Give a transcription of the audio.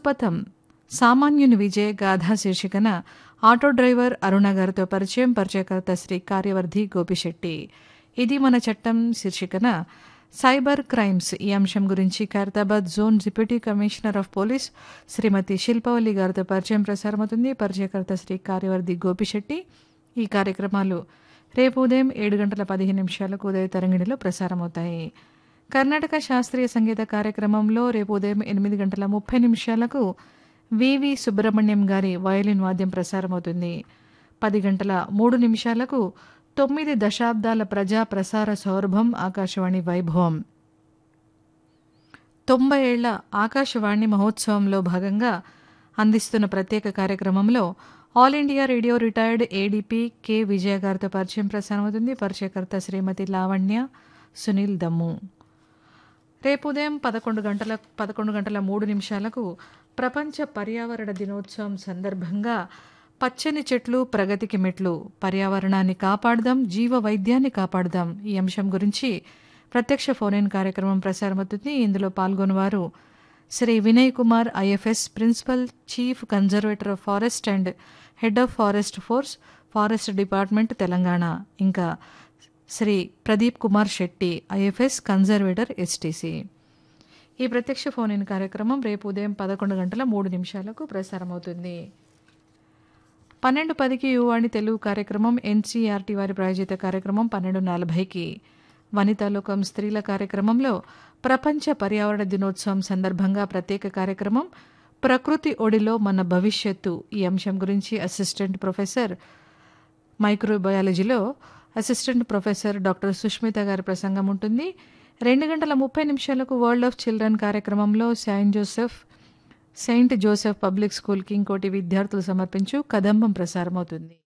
సుపథం సామాన్యుని విజయ గాథ శీర్షికన ఆటో డ్రైవర్ అరుణ గారితో పరిచయం పరిచయకర్త శ్రీ కార్యవర్ధి గోపిశెట్టి ఇది మన చట్టం శీర్షికన సైబర్ క్రైమ్స్ ఈ అంశం గురించి Khairatabad zone deputy commissioner of police Shrimati Shilpavalli గారితో పరిచయం ప్రసారమవుతుంది పరిచయకర్త శ్రీ కార్యవర్ధి గోపిశెట్టి ఈ కార్యక్రమాలు రేపు ఉదయం ఏడు గంటల పదిహేను నిమిషాలకు ఉదయ తరంగిణిలో ప్రసారమవుతాయి కర్ణాటక శాస్త్రీయ సంగీత కార్యక్రమంలో రేపు ఉదయం ఎనిమిది గంటల ముప్పై నిమిషాలకు వివి సుబ్రహ్మణ్యం గారి వయలిన్ వాద్యం ప్రసారమవుతుంది పది గంటల మూడు నిమిషాలకు తొమ్మిది దశాబ్దాల ప్రజా ప్రసార సౌరభం ఆకాశవాణి వైభవం తొంభై ఏళ్ల ఆకాశవాణి మహోత్సవంలో భాగంగా అందిస్తున్న ప్రత్యేక కార్యక్రమంలో All India Radio retired ADP K Vijaya గారితో పరిచయం ప్రసారమవుతుంది పరిచయకర్త శ్రీమతి లావణ్య సునీల్ దమ్ము రేపు ఉదయం పదకొండు గంటల పదకొండు గంటల మూడు నిమిషాలకు ప్రపంచ పర్యావరణ దినోత్సవం సందర్భంగా పచ్చని చెట్లు ప్రగతికి మెట్లు పర్యావరణాన్ని కాపాడదాం జీవ వైద్యాన్ని కాపాడదాం ఈ అంశం గురించి ప్రత్యక్ష ఫోన్ ఇన్ కార్యక్రమం ప్రసారమవుతుంది ఇందులో పాల్గొన్నవారు Shri Vinay Kumar IFS principal chief conservator of forest and head of forest force forest department Telangana ఇంకా Shri Pradeep Kumar Shetty IFS conservator STC ఈ ప్రత్యక్ష ఫోన్ ఇన్ కార్యక్రమం రేపు ఉదయం పదకొండు గంటల మూడు నిమిషాలకు ప్రసారమవుతుంది పన్నెండు పదికి యువాణి తెలుగు కార్యక్రమం ఎన్సీఆర్టీ వారి ప్రాయోజిత కార్యక్రమం పన్నెండు నలభైకి వనితాలోకం స్త్రీల కార్యక్రమంలో ప్రపంచ పర్యావరణ దినోత్సవం సందర్భంగా ప్రత్యేక కార్యక్రమం ప్రకృతి ఒడిలో మన భవిష్యత్తు ఈ అంశం గురించి అసిస్టెంట్ ప్రొఫెసర్ మైక్రోబయాలజీలో అసిస్టెంట్ ప్రొఫెసర్ డాక్టర్ సుష్మిత గారి ప్రసంగం ఉంటుంది రెండు గంటల ముప్పై నిమిషాలకు వరల్డ్ ఆఫ్ చిల్డ్రన్ కార్యక్రమంలో Saint Joseph Saint Joseph public స్కూల్కి ఇంకోటి విద్యార్థులు సమర్పించు కదంబం ప్రసారమవుతుంది